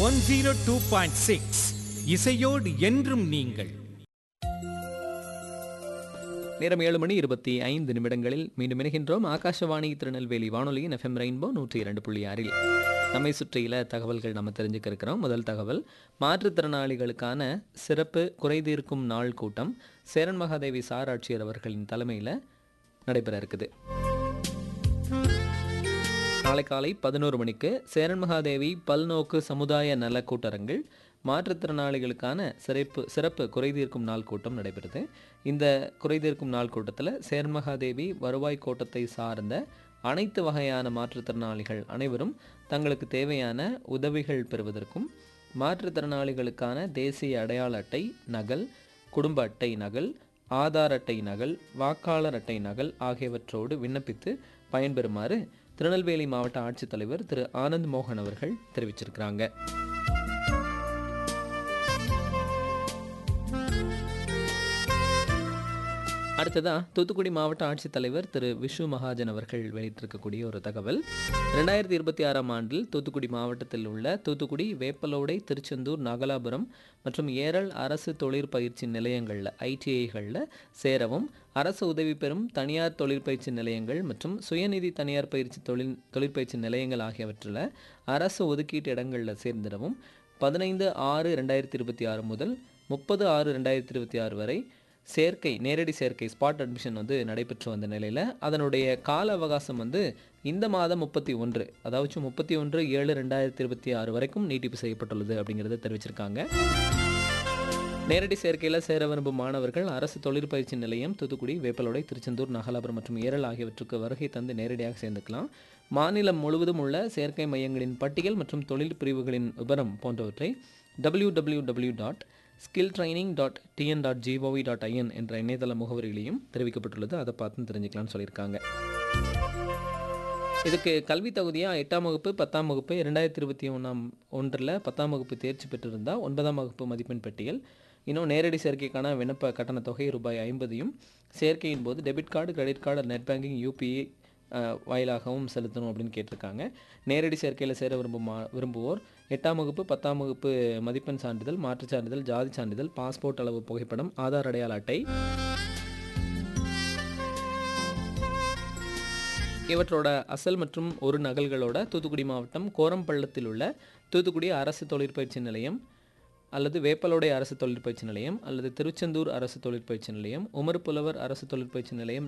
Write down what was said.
one zero two point six இசையோடு என்றும் நீங்கள் நேரம் ஏழு மணி இருபத்தி ஐந்து நிமிடங்களில் மீண்டும் இணைகின்றோம் ஆகாஷவாணி திருநெல்வேலி வானொலியின் எஃப்எம் ரெயின்போ நூற்றி இரண்டு புள்ளி ஆறில் நம்மை சுற்றியுள்ள தகவல்கள் நம்ம தெரிஞ்சுக்க இருக்கிறோம் முதல் தகவல் மாற்றுத்திறனாளிகளுக்கான சிறப்பு குறைதீர்க்கும் நாள் கூட்டம் சேரன் மகாதேவி சார் ஆட்சியர் அவர்களின் தலைமையில் நடைபெற இருக்குது நாளை காலை பதினோரு மணிக்கு சேரன் மகாதேவி பல்நோக்கு சமுதாய நல கூட்டரங்கில் மாற்றுத்திறனாளிகளுக்கான சிறப்பு சிறப்பு குறைதீர்க்கும் நாள் கூட்டம் நடைபெறுது இந்த குறைதீர்க்கும் நாள் கூட்டத்தில் சேரன் மகாதேவி வருவாய் கோட்டத்தை சார்ந்த அனைத்து வகையான மாற்றுத்திறனாளிகள் அனைவரும் தங்களுக்கு தேவையான உதவிகள் பெறுவதற்கும் மாற்றுத்திறனாளிகளுக்கான தேசிய அடையாள அட்டை நகல் குடும்ப அட்டை நகல் ஆதார் அட்டை நகல் வாக்காளர் அட்டை நகல் ஆகியவற்றோடு விண்ணப்பித்து பயன்பெறுமாறு திருநெல்வேலி மாவட்ட ஆட்சித்தலைவர் திரு ஆனந்த் மோகன் அவர்கள் தெரிவிச்சிருக்கிறாங்க அடுத்ததா தூத்துக்குடி மாவட்ட ஆட்சித்தலைவர் திரு விஷு மகாஜன் அவர்கள் வெளியிட்டிருக்கக்கூடிய ஒரு தகவல் ரெண்டாயிரத்தி இருபத்தி ஆறாம் ஆண்டில் தூத்துக்குடி மாவட்டத்தில் உள்ள தூத்துக்குடி வேப்பலோடை திருச்செந்தூர் நாகலாபுரம் மற்றும் ஏரல் அரசு தொழிற்பயிற்சி நிலையங்களில் ஐடிஐகளில் சேரவும் அரசு உதவி பெறும் தனியார் தொழிற்பயிற்சி நிலையங்கள் மற்றும் சுயநிதி தனியார் பயிற்சி தொழில் தொழிற்பயிற்சி நிலையங்கள் ஆகியவற்றில் அரசு ஒதுக்கீட்டு இடங்களில் சேர்ந்திடவும் பதினைந்து ஆறு ரெண்டாயிரத்தி இருபத்தி ஆறு முதல் முப்பது ஆறு ரெண்டாயிரத்தி இருபத்தி ஆறு வரை சேர்க்கை நேரடி சேர்க்கை ஸ்பாட் அட்மிஷன் வந்து நடைபெற்று வந்த நிலையில் அதனுடைய கால அவகாசம் வந்து இந்த மாதம் முப்பத்தி ஒன்று அதாவது முப்பத்தி ஒன்று ஏழு ரெண்டாயிரத்தி இருபத்தி ஆறு வரைக்கும் நீட்டிப்பு செய்யப்பட்டுள்ளது அப்படிங்கிறத தெரிவிச்சிருக்காங்க நேரடி சேர்க்கையில் சேர விரும்பும் மாணவர்கள் அரசு தொழிற்பயிற்சி நிலையம் தூத்துக்குடி வேப்பலோடை திருச்செந்தூர் நகலாபுரம் மற்றும் ஏரல் ஆகியவற்றுக்கு வருகை தந்து நேரடியாக சேர்ந்துக்கலாம் மாநிலம் முழுவதும் உள்ள சேர்க்கை மையங்களின் பட்டியல் மற்றும் தொழில் பிரிவுகளின் விவரம் போன்றவற்றை W W W dot skill training dot TN dot GOV dot IN என்ற இணையதள முகவரியிலையும் தெரிவிக்கப்பட்டுள்ளது அதை பார்த்து தெரிஞ்சுக்கலாம்னு சொல்லியிருக்காங்க இதுக்கு கல்வி தகுதியாக எட்டாம் வகுப்பு பத்தாம் வகுப்பு இரண்டாயிரத்தி இருபத்தி ஒன்றாம் ஒன்றில் பத்தாம் வகுப்பு தேர்ச்சி பெற்றிருந்தால் ஒன்பதாம் வகுப்பு மதிப்பெண் பட்டியல் இன்னும் நேரடி சேர்க்கைக்கான விண்ணப்ப கட்டண தொகை ரூபாய் ஐம்பதையும் சேர்க்கையின் போது debit card credit card net banking UPI வாயிலாகவும் செலுத்தணும் அப்படின்னு கேட்டிருக்காங்க நேரடி சேர்க்கையில் சேர விரும்பும் மா- விரும்புவோர் எட்டாம் வகுப்பு பத்தாம் வகுப்பு மதிப்பெண் சான்றிதழ் மாற்றுச் சான்றிதழ் ஜாதி சான்றிதழ் பாஸ்போர்ட் அளவு புகைப்படம் ஆதார் அடையாள அட்டை இவற்றோட அசல் மற்றும் ஒரு நகல்களோட தூத்துக்குடி மாவட்டம் கோரம்பள்ளத்தில் உள்ள தூத்துக்குடி அரசு தொழிற்பயிற்சி நிலையம் அல்லது வேப்பலோடை அரசு தொழிற்பயிற்சி நிலையம் அல்லது திருச்செந்தூர் அரசு தொழிற்பயிற்சி நிலையம் உமர்புலவர் அரசு தொழிற்பயிற்சி நிலையம்